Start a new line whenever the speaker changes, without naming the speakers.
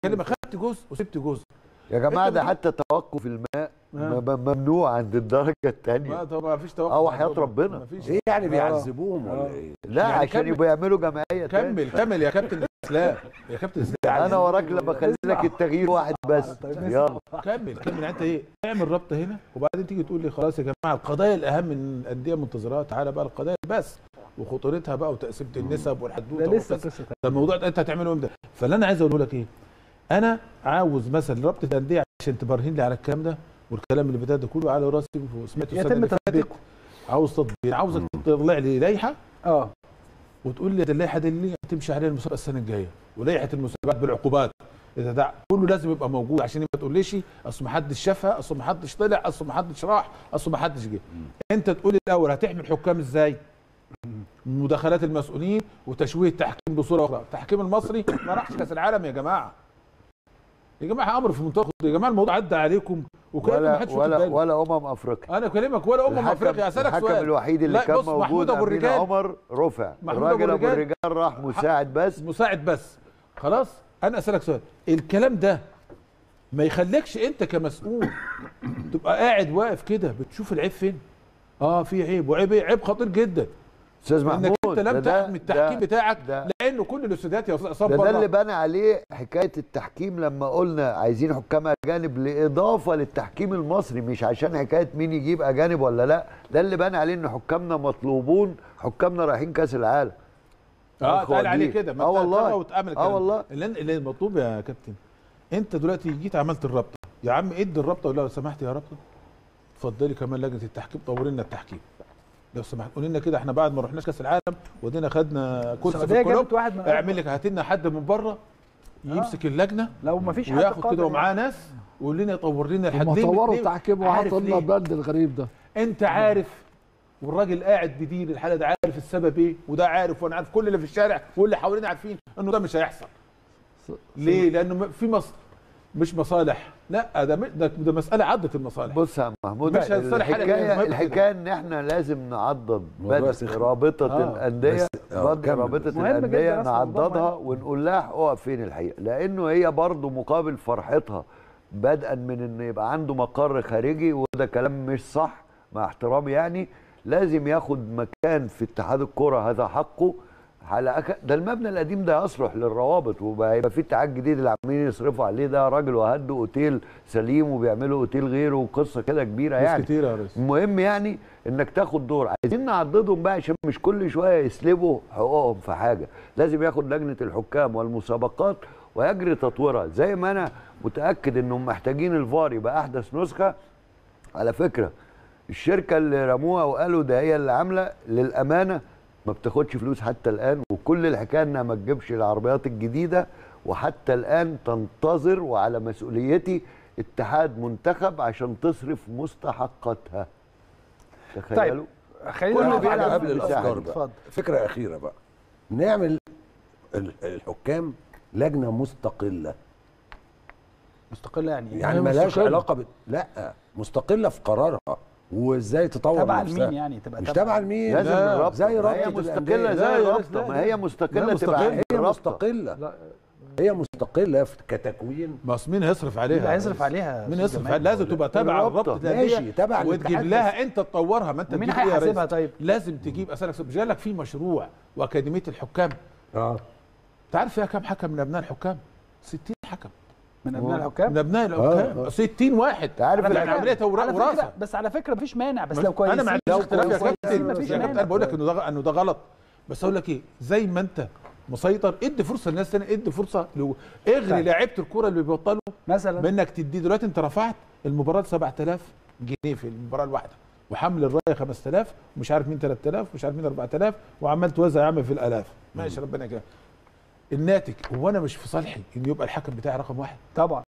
بكلمك خدت جزء وسبت جزء
يا جماعه
أنت
ده
بتقول-
حتى توقف الماء
آه.
م- م- ممنوع عند الدرجه
ما
الثانيه
طب ما فيش توقف
اه وحياه ربنا
مفيش
ايه يعني بيعذبوهم ولا ايه؟
لا
يعني
عشان
كمل.
يبقوا يعملوا جمعيه تاني.
كمل كمل يا كابتن اسلام يا كابتن اسلام
انا وراك لما اخلي لك التغيير واحد بس يلا
كمل كمل انت ايه اعمل رابطه هنا وبعدين تيجي تقول لي خلاص يا جماعه القضايا الاهم من الانديه منتظرها تعالى بقى القضايا بس وخطورتها بقى وتقسيمه النسب والحدوته
ده لسه
والقصة.
قصه
ده الموضوع ده انت هتعمله امتى فاللي انا عايز اقوله لك ايه انا عاوز مثلا رابطه الانديه عشان تبرهن لي على الكلام ده والكلام اللي بتاع ده كله على راسي وسمعته السنه
يتم
اللي فاتت
تطبيقه
عاوز تطبيق عاوزك تطلع لي لائحه
اه
وتقول لي ده اللائحه دي اللي هتمشي عليها المسابقه السنه الجايه ولائحه المسابقات بالعقوبات اذا ده كله لازم يبقى موجود عشان ما تقوليش اصل ما حدش شافها اصل ما حدش طلع اصل ما حدش راح اصل ما حدش جه انت تقول لي الاول هتحمل حكام ازاي مداخلات المسؤولين وتشويه التحكيم بصوره اخرى التحكيم المصري ما راحش كاس العالم يا جماعه يا جماعه امر في منتهى الخطوره. يا جماعه الموضوع عدى عليكم وكان ما
ولا
حدش واخد
ولا
باله.
ولا امم افريقيا
انا اكلمك ولا امم
الحكم-
افريقيا اسالك
الحكم
سؤال
الوحيد اللي
لا،
كان
بص، محمود
موجود
أبو
امين
الرجال-
عمر رفع
محمود
الراجل
أبو
ابو
الرجال-
الرجال راح مساعد بس
مساعد بس خلاص انا اسالك سؤال الكلام ده ما يخليكش انت كمسؤول تبقى قاعد واقف كده بتشوف العيب فين اه في عيب وعيب ايه عيب خطير جدا
استاذ
انك
محمود
انت لم
ده- ده-
تحمي التحكيم
ده-
بتاعك
ده-
لانه كل الاستوديات يا استاذ عصام
ده, ده اللي
بره
بنى عليه حكايه التحكيم لما قلنا عايزين حكام اجانب لاضافه للتحكيم المصري مش عشان حكايه مين يجيب اجانب ولا لا ده اللي بنى عليه ان حكامنا مطلوبون حكامنا رايحين كاس العالم
اه
أخوة
اتقال عليه
دي.
كده ما
آه
انت
والله.
هتتابع وتامن
آه
الكلام.
والله.
اللي, اللي المطلوب يا كابتن انت دلوقتي جيت عملت الرابطه يا عم ادي الرابطه ولا لو سمحت يا رابطه اتفضلي كمان لجنه التحكيم طوري لنا التحكيم لو سمحت قولي لنا كده احنا بعد ما رحناش كاس العالم ودينا خدنا كرسي في
السعوديه
الكلوب
جابت واحد من
اعمل لك هات لنا حد من بره يمسك اللجنه
لو ما فيش حد
وياخد
قادر
كده ومعاه ناس ويقول لنا يطور لنا الحد
هم
ليه-
طوروا
ليه؟
التحكيم
عارف
وحطوا لنا
ليه؟
البند الغريب ده
انت عارف والراجل قاعد بيدير الحاله ده عارف السبب ايه وده عارف وانا عارف كل اللي في الشارع واللي حوالينا عارفين انه ده مش هيحصل ليه لانه م- في مصر مش مصالح لا ده م- ده, ده مساله عدت المصالح
بص يا محمود
مش هنصالح حاجة
الحكايه
لازم
الحكايه ان احنا لازم نعضد
موضوع
بدء
سخن.
رابطه
آه.
الانديه
بس- آه،
بدء
كمل.
رابطه
مهم جدا
الانديه
أصلاً الموضوع
نعضدها
مهم.
ونقول لها اقف فين الحقيقه لانه هي برضو مقابل فرحتها بدءا من ان يبقى عنده مقر خارجي وده كلام مش صح مع احترامي يعني لازم ياخد مكان في اتحاد الكره هذا حقه على أك... ده المبنى القديم ده يصلح للروابط وبقى يبقى في اتحاد جديد اللي عمالين يصرفوا عليه ده راجل وهدوا اوتيل سليم وبيعملوا اوتيل غيره وقصه كده كبيره
ناس
يعني
كتير يا ريس
المهم يعني انك تاخد دور عايزين نعضدهم بقى عشان مش كل شويه يسلبوا حقوقهم في حاجه لازم ياخد لجنه الحكام والمسابقات ويجري تطويرها زي ما انا متاكد انهم محتاجين الفار يبقى احدث نسخه على فكره الشركه اللي رموها وقالوا ده هي اللي عامله للامانه ما بتاخدش فلوس حتى الان وكل الحكايه انها ما تجيبش العربيات الجديده وحتى الان تنتظر وعلى مسؤوليتي اتحاد منتخب عشان تصرف مستحقاتها تخيلوا
خلينا
كله
نقف
بيلعب
على-
قبل
بالمساحة
الافكار
دي.
بقى
اتفضل
فكره اخيره بقى نعمل ال- الحكام لجنه مستقله
مستقله يعني إيه؟
يعني
هي
ملهاش
مستقلة.
علاقه ب... لا مستقله في قرارها وازاي تطور
تبع
نفسها
لمين يعني تبقى
مش تبع لمين
لازم
لا،
الرابطه
زي
ما هي
رابطة
مستقله
الأندية.
زي
لا يا ريس،
الرابطه
لا،
ما
لا.
هي
لا،
مستقله
مستقلة.
تبقى
هي
الرابطة.
مستقله
لا
هي مستقله في- كتكوين
ما أصل مين هيصرف عليها
مين
يا
هيصرف
ريس؟
عليها
مين
يا
يصرف
أستاذ
عليها
جمال؟
لازم تبقى تابع
الرابطة.
رابطه الانديه
ماشي تبع
وتجيب
الاتحاد
لها انت تطورها ما انت
ومين
تجيب إيه يا ريس؟
هيحاسبها طيب؟
لازم تجيب اسالك سؤال. مش قال لك في مشروع واكاديميه الحكام
اه
انت عارف فيها كام حكم من ابناء الحكام 60 حكم
من ابناء الحكام
من ابناء الحكام
آه.
60 واحد
أنت عارف
على
يعني
فكرة-
عمليه
على فكرة
وراثه
بس على فكره مفيش مانع بس
مش-
لو كويسين
انا ما
لو
عنديش اختلاف يا
كويسين
كابتن
مفيش
يا كابتن
مانع
انا بقول لك انه ده انه ده غلط بس اقول لك ايه زي ما انت مسيطر ادي فرصه للناس تاني ادي فرصه لو اغري
طيب.
لعيبه الكوره اللي بيبطلوا
مثلا
بانك تدي دلوقتي انت رفعت المباراه 7000 جنيه في المباراه الواحده وحمل الرايه 5000 ومش عارف مين 3000 ومش عارف مين 4000 وعمال توزع يا عم في الالاف ماشي ربنا يكرمك الناتج هو انا مش في صالحي ان يبقى الحكم بتاعي رقم واحد
طبعا